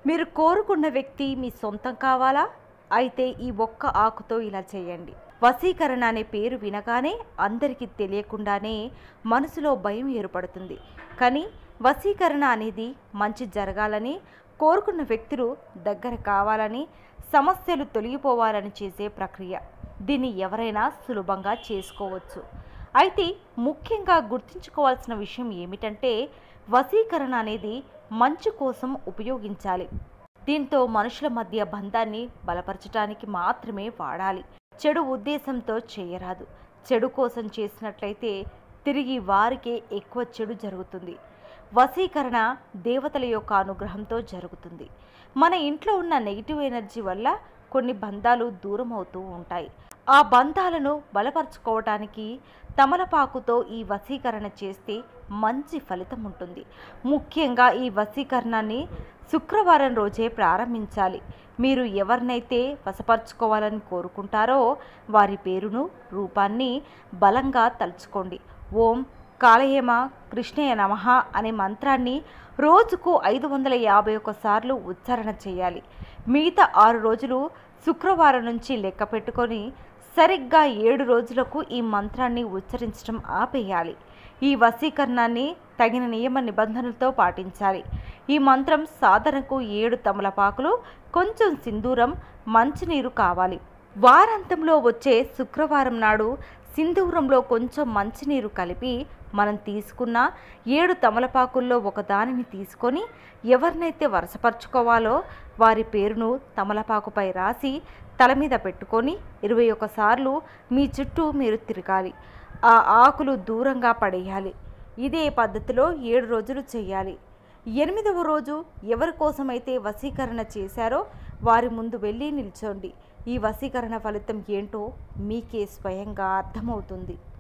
మీరు కోరుకున్న వ్యక్తి మీ సొంతం కావాలా అయితే ఈ ఒక్క ఆకుతో ఇలా చేయండి వశీకరణ అనే పేరు వినగానే అందరికీ తెలియకుండానే మనసులో భయం ఏర్పడుతుంది కానీ వశీకరణ అనేది మంచి జరగాలని కోరుకున్న వ్యక్తులు దగ్గర కావాలని సమస్యలు తొలగిపోవాలని చేసే ప్రక్రియ దీన్ని ఎవరైనా సులభంగా చేసుకోవచ్చు అయితే ముఖ్యంగా గుర్తుంచుకోవాల్సిన విషయం ఏమిటంటే వశీకరణ అనేది మంచు కోసం ఉపయోగించాలి దీంతో మనుషుల మధ్య బంధాన్ని బలపరచడానికి మాత్రమే వాడాలి చెడు ఉద్దేశంతో చేయరాదు చెడు కోసం చేసినట్లయితే తిరిగి వారికే ఎక్కువ చెడు జరుగుతుంది వశీకరణ దేవతల యొక్క అనుగ్రహంతో జరుగుతుంది మన ఇంట్లో ఉన్న నెగిటివ్ ఎనర్జీ వల్ల కొన్ని బంధాలు దూరం అవుతూ ఉంటాయి ఆ బంధాలను బలపరుచుకోవటానికి తమలపాకుతో ఈ వశీకరణ చేస్తే మంచి ఫలితం ఉంటుంది ముఖ్యంగా ఈ వశీకరణాన్ని శుక్రవారం రోజే ప్రారంభించాలి మీరు ఎవరినైతే వశపరుచుకోవాలని కోరుకుంటారో వారి పేరును రూపాన్ని బలంగా తలుచుకోండి ఓం కాళయేమ కృష్ణయ నమః అనే మంత్రాన్ని రోజుకు ఐదు వందల యాభై ఒక్క సార్లు ఉచ్చారణ చేయాలి మిగతా ఆరు రోజులు శుక్రవారం నుంచి లెక్క పెట్టుకొని సరిగ్గా ఏడు రోజులకు ఈ మంత్రాన్ని ఉచ్చరించడం ఆపేయాలి ఈ వశీకరణాన్ని తగిన నియమ నిబంధనలతో పాటించాలి ఈ మంత్రం సాధనకు ఏడు తమలపాకులు కొంచెం సింధూరం మంచినీరు కావాలి వారాంతంలో వచ్చే శుక్రవారం నాడు సింధూరంలో కొంచెం మంచినీరు కలిపి మనం తీసుకున్న ఏడు తమలపాకుల్లో ఒక దానిని తీసుకొని ఎవరినైతే వరసపరుచుకోవాలో వారి పేరును తమలపాకుపై రాసి తల మీద పెట్టుకొని ఇరవై సార్లు మీ చుట్టూ మీరు తిరగాలి ఆ ఆకులు దూరంగా పడేయాలి ఇదే పద్ధతిలో ఏడు రోజులు చేయాలి ఎనిమిదవ రోజు ఎవరి కోసమైతే వశీకరణ చేశారో వారి ముందు వెళ్ళి నిల్చోండి ఈ వశీకరణ ఫలితం ఏంటో మీకే స్వయంగా అర్థమవుతుంది